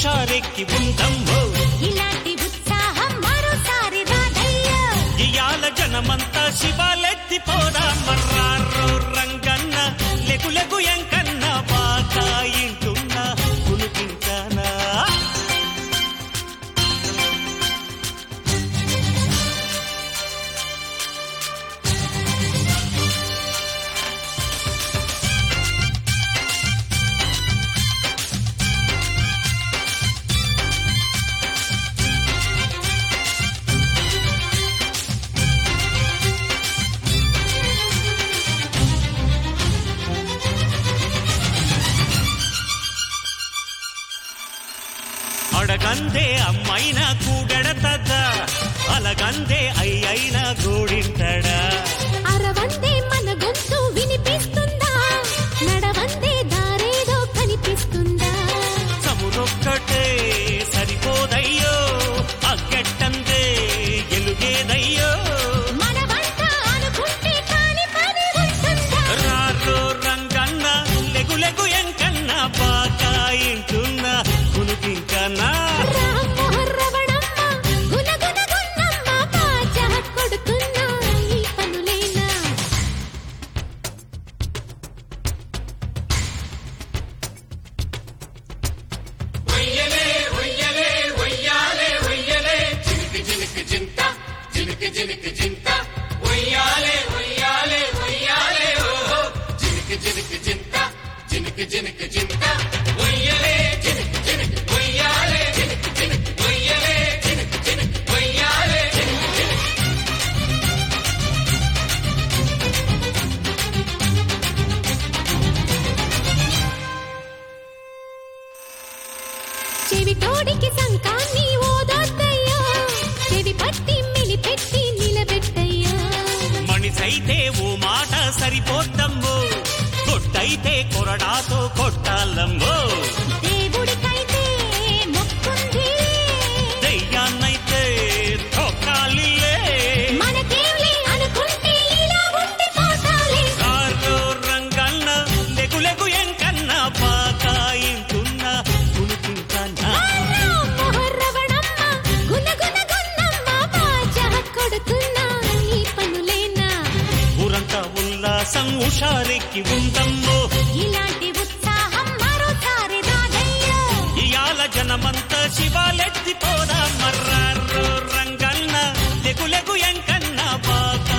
హుషారెక్కి ఉందమ్మో ఇలాంటి ఉత్సాహం మరోసారి రాదయ్యా ఇయాల జనమంతా శివాలెత్తి పోదా మర్రారో రంగన్న లెగు లెగు ఎంకన్న బాగా ఇంటున్నా కునుకింటానా అడగందే అమ్మైన కూడెడతద్దా అలగందే అయ్యైన గూడింటడా అరవందే మన గొంతు వినిపిస్తుందా నడవందే దారేదో కనిపిస్తుందా చమురొక్కటే సరిపోదయ్యో అగ్గెట్టందే ఎలుగేదయ్యో మన వంట అనుకుంటే కాని పని ఉంటుందా రారో రంగన్న లెగు లెగు ఎంకన్న బాగా ఇంటున్నా కునుకింకన్నా రామ్మోహర్రవణమ్మ, గునగున గున్నమ్మ, బాజా కొడుతున్నా ఈ పనులేనా చెవి తోడికి సంకాన్ని ఓదొద్దయ్యా చెవి పట్టి మిలిపెట్టి నిలబెట్టయ్యా మనిషైతే ఓ మాట సరిపోద్దమ్మో కొట్టయితే కొరడాతో కొట్టాలమ్మో దేవుడికైతే మొక్కుంది దెయ్యాన్నైతే తొక్కాలిలే మనకేంలే అనుకుంటే ఇలా ఉండిపోతాలే కారో రంగన్న లెగు లెగు ఎంకన్న బాగా ఇంటున్నా కునుకింకన్నా మొహర్రవణమ్మ, గునగున గున్నమ్మ, బాజా కొడుతున్నా ఈ పనులేనా ఊరంతా ఉల్లాసం హుషారెక్కి ఉందమ్మో ఇలాంటి ఉత్సాహం మరోసారి రాదయ్యా ఇయాల జనమంతా శివాలెత్తి పోదా మర్రారో రంగన్న లెగు లెగు ఎంకన్న బాగా